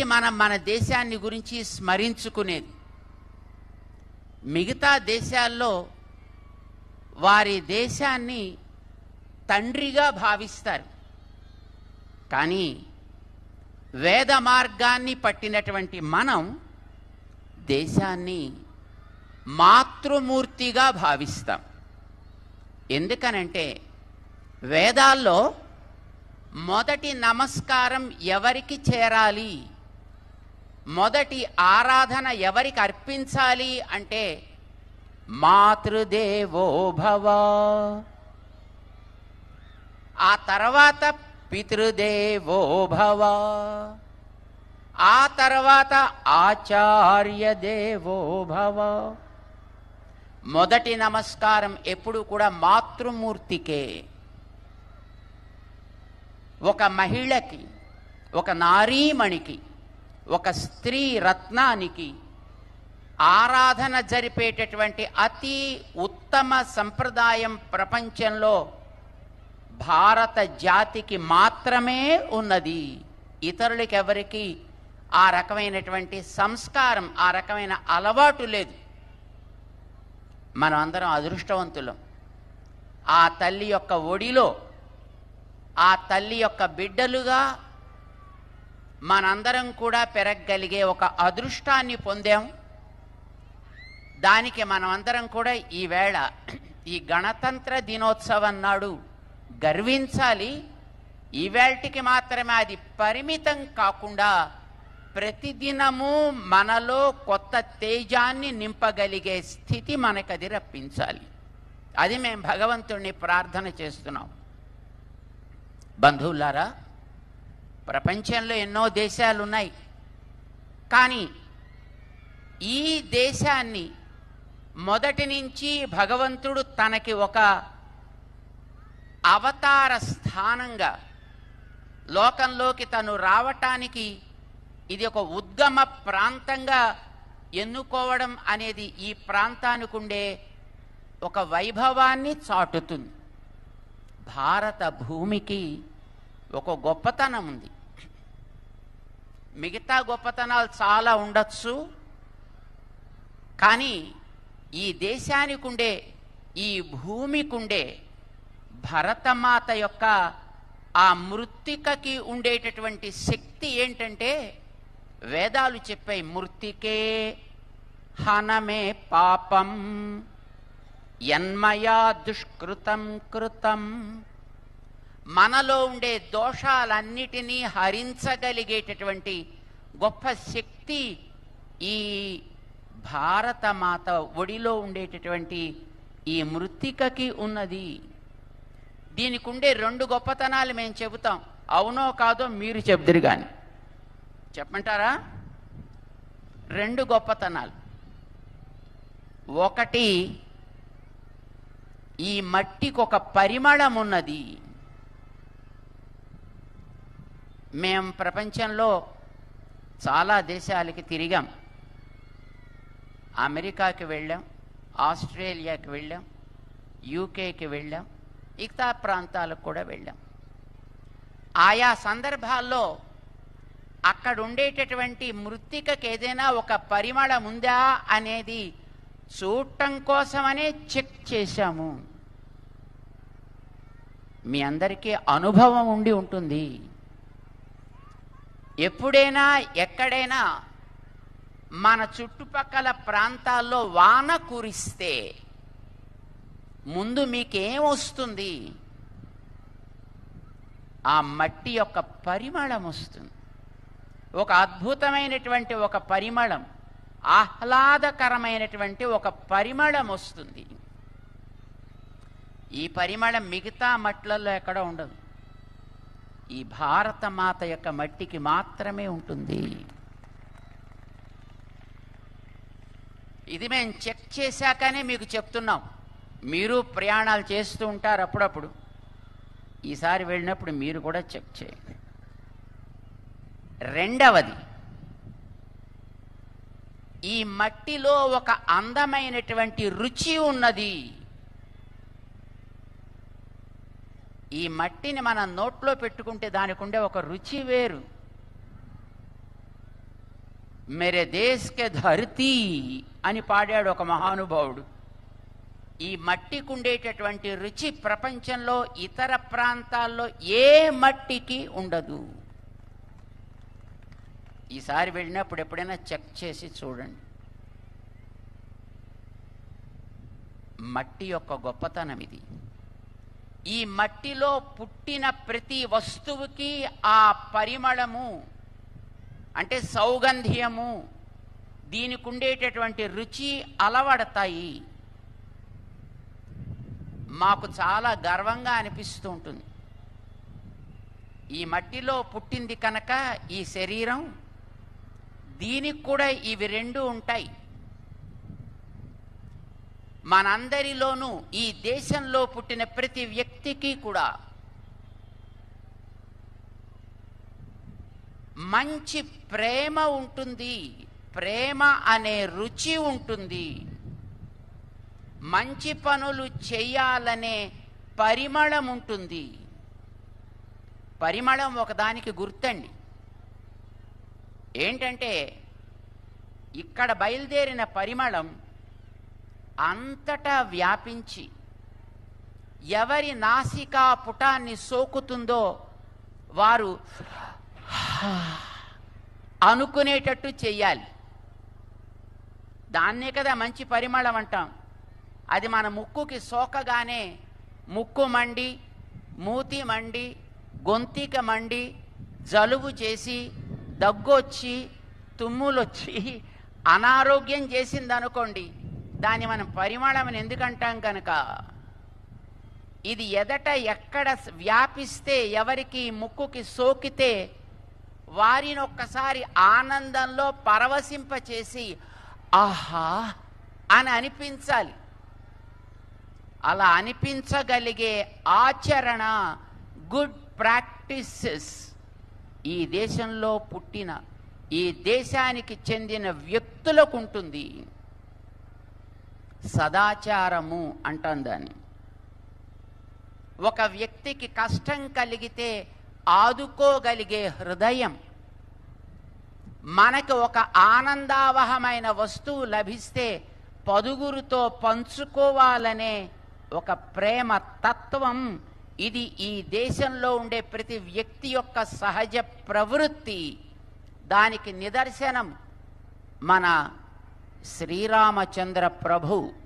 మనం మన దేశాన్ని గురించి స్మరించుకునేది మిగతా దేశాల్లో వారి దేశాన్ని తండ్రిగా భావిస్తారు కానీ వేద మార్గాన్ని పట్టినటువంటి మనం దేశాన్ని మాతృమూర్తిగా భావిస్తాం ఎందుకనంటే వేదాల్లో మొదటి నమస్కారం ఎవరికి చేరాలి మొదటి ఆరాధన ఎవరికి అర్పించాలి అంటే మాతృదేవో భవ ఆ తర్వాత పితృదేవో భవ ఆ తర్వాత ఆచార్య దేవో భవ మొదటి నమస్కారం ఎప్పుడు కూడా మాతృమూర్తికే ఒక మహిళకి ఒక నారీమణికి ఒక స్త్రీ రత్నానికి ఆరాధన జరిపేటటువంటి అతి ఉత్తమ సంప్రదాయం ప్రపంచంలో భారత జాతికి మాత్రమే ఉన్నది ఇతరులకి ఎవరికి ఆ రకమైనటువంటి సంస్కారం ఆ రకమైన అలవాటు లేదు మనం అందరం అదృష్టవంతులం ఆ తల్లి యొక్క ఒడిలో ఆ తల్లి యొక్క బిడ్డలుగా మనందరం కూడా పెరగగలిగే ఒక అదృష్టాన్ని పొందాం దానికి మనమందరం కూడా ఈవేళ ఈ గణతంత్ర దినోత్సవం నాడు గర్వించాలి ఈవేళటికి మాత్రమే అది పరిమితం కాకుండా ప్రతిదినము మనలో కొత్త తేజాన్ని నింపగలిగే స్థితి మనకది రప్పించాలి అది మేము భగవంతుణ్ణి ప్రార్థన చేస్తున్నాం బంధువులారా ప్రపంచంలో ఎన్నో దేశాలు ఉన్నాయి కానీ ఈ దేశాన్ని మొదటి నుంచి భగవంతుడు తనకి ఒక అవతార స్థానంగా లోకంలోకి తను రావటానికి ఇది ఒక ఉద్గమ ప్రాంతంగా ఎన్నుకోవడం అనేది ఈ ప్రాంతానికి ఉండే ఒక వైభవాన్ని చాటుతుంది భారత భూమికి ఒక గొప్పతనం ఉంది మిగతా గొప్పతనాలు చాలా ఉండొచ్చు కానీ ఈ దేశానికి ఉండే ఈ భూమికి ఉండే భరతమాత యొక్క ఆ మృత్తికకి ఉండేటటువంటి శక్తి ఏంటంటే వేదాలు చెప్పాయి మృత్తికే హనమే పాపం యన్మయా దుష్కృతం కృతం మనలో ఉండే దోషాలన్నిటినీ హరించగలిగేటటువంటి గొప్ప శక్తి ఈ భారతమాత ఒడిలో ఉండేటటువంటి ఈ మృత్తికకి ఉన్నది దీనికి ఉండే రెండు గొప్పతనాలు మేము చెబుతాం అవునో కాదో మీరు చెబుదురు కానీ చెప్పమంటారా రెండు గొప్పతనాలు ఒకటి ఈ మట్టికి ఒక పరిమళం ఉన్నది మేం ప్రపంచంలో చాలా దేశాలకి తిరిగాం అమెరికాకి వెళ్ళాం ఆస్ట్రేలియాకి వెళ్ళాం యూకేకి వెళ్ళాం మిగతా ప్రాంతాలకు కూడా వెళ్ళాం ఆయా సందర్భాల్లో అక్కడ ఉండేటటువంటి మృత్తికకి ఏదైనా ఒక పరిమళం ఉందా అనేది చూడటం కోసమనే చెక్ చేశాము మీ అందరికీ అనుభవం ఉండి ఉంటుంది ఎప్పుడైనా ఎక్కడైనా మన చుట్టుపక్కల ప్రాంతాల్లో వాన కురిస్తే ముందు మీకేం వస్తుంది ఆ మట్టి యొక్క పరిమళం వస్తుంది ఒక అద్భుతమైనటువంటి ఒక పరిమళం ఆహ్లాదకరమైనటువంటి ఒక పరిమళం వస్తుంది ఈ పరిమళం మిగతా మట్లలో ఎక్కడ ఉండదు ఈ భారత మాత యొక్క మట్టికి మాత్రమే ఉంటుంది ఇది మేము చెక్ చేశాకనే మీకు చెప్తున్నాం మీరు ప్రయాణాలు చేస్తూ ఉంటారు అప్పుడప్పుడు ఈసారి వెళ్ళినప్పుడు మీరు కూడా చెక్ చేయండి రెండవది ఈ మట్టిలో ఒక అందమైనటువంటి రుచి ఉన్నది ఈ మట్టిని మన నోట్లో పెట్టుకుంటే దానికి ఉండే ఒక రుచి వేరు మెరే దేశ్ కే ధరతీ అని పాడాడు ఒక మహానుభావుడు ఈ మట్టికి ఉండేటటువంటి రుచి ప్రపంచంలో ఇతర ప్రాంతాల్లో ఏ మట్టికి ఉండదు ఈసారి వెళ్ళినప్పుడు ఎప్పుడైనా చెక్ చేసి చూడండి మట్టి యొక్క గొప్పతనం ఇది ఈ మట్టిలో పుట్టిన ప్రతి వస్తువుకి ఆ పరిమళము అంటే సౌగంధ్యము దీనికి ఉండేటటువంటి రుచి అలవడతాయి మాకు చాలా గర్వంగా అనిపిస్తూ ఉంటుంది ఈ మట్టిలో పుట్టింది కనుక ఈ శరీరం దీనికి కూడా ఇవి రెండు ఉంటాయి మనందరిలోనూ ఈ దేశంలో పుట్టిన ప్రతి వ్యక్తికి కూడా మంచి ప్రేమ ఉంటుంది ప్రేమ అనే రుచి ఉంటుంది మంచి పనులు చేయాలనే పరిమళం ఉంటుంది పరిమళం ఒకదానికి గుర్తండి ఏంటంటే ఇక్కడ బయలుదేరిన పరిమళం అంతటా వ్యాపించి ఎవరి నాసికా పుటాన్ని సోకుతుందో వారు అనుకునేటట్టు చెయ్యాలి దాన్నే కదా మంచి పరిమళం అంటాం అది మన ముక్కుకి సోకగానే ముక్కు మండి మూతి మండి గొంతిక మండి జలుబు చేసి దగ్గొచ్చి తుమ్ములొచ్చి అనారోగ్యం చేసింది అనుకోండి దాన్ని మనం పరిమళం అని ఎందుకంటాం కనుక ఇది ఎదట ఎక్కడ వ్యాపిస్తే ఎవరికి ముక్కుకి సోకితే వారిని ఒక్కసారి ఆనందంలో పరవశింపచేసి ఆహా అని అనిపించాలి అలా అనిపించగలిగే ఆచరణ గుడ్ ప్రాక్టీసెస్ ఈ దేశంలో పుట్టిన ఈ దేశానికి చెందిన వ్యక్తులకు ఉంటుంది సదాచారము అంటాం దాన్ని ఒక వ్యక్తికి కష్టం కలిగితే ఆదుకోగలిగే హృదయం మనకు ఒక ఆనందావహమైన వస్తువు లభిస్తే పదుగురుతో పంచుకోవాలనే ఒక ప్రేమ తత్వం ఇది ఈ దేశంలో ఉండే ప్రతి వ్యక్తి యొక్క సహజ ప్రవృత్తి దానికి నిదర్శనం మన శ్రీరామచంద్ర ప్రభు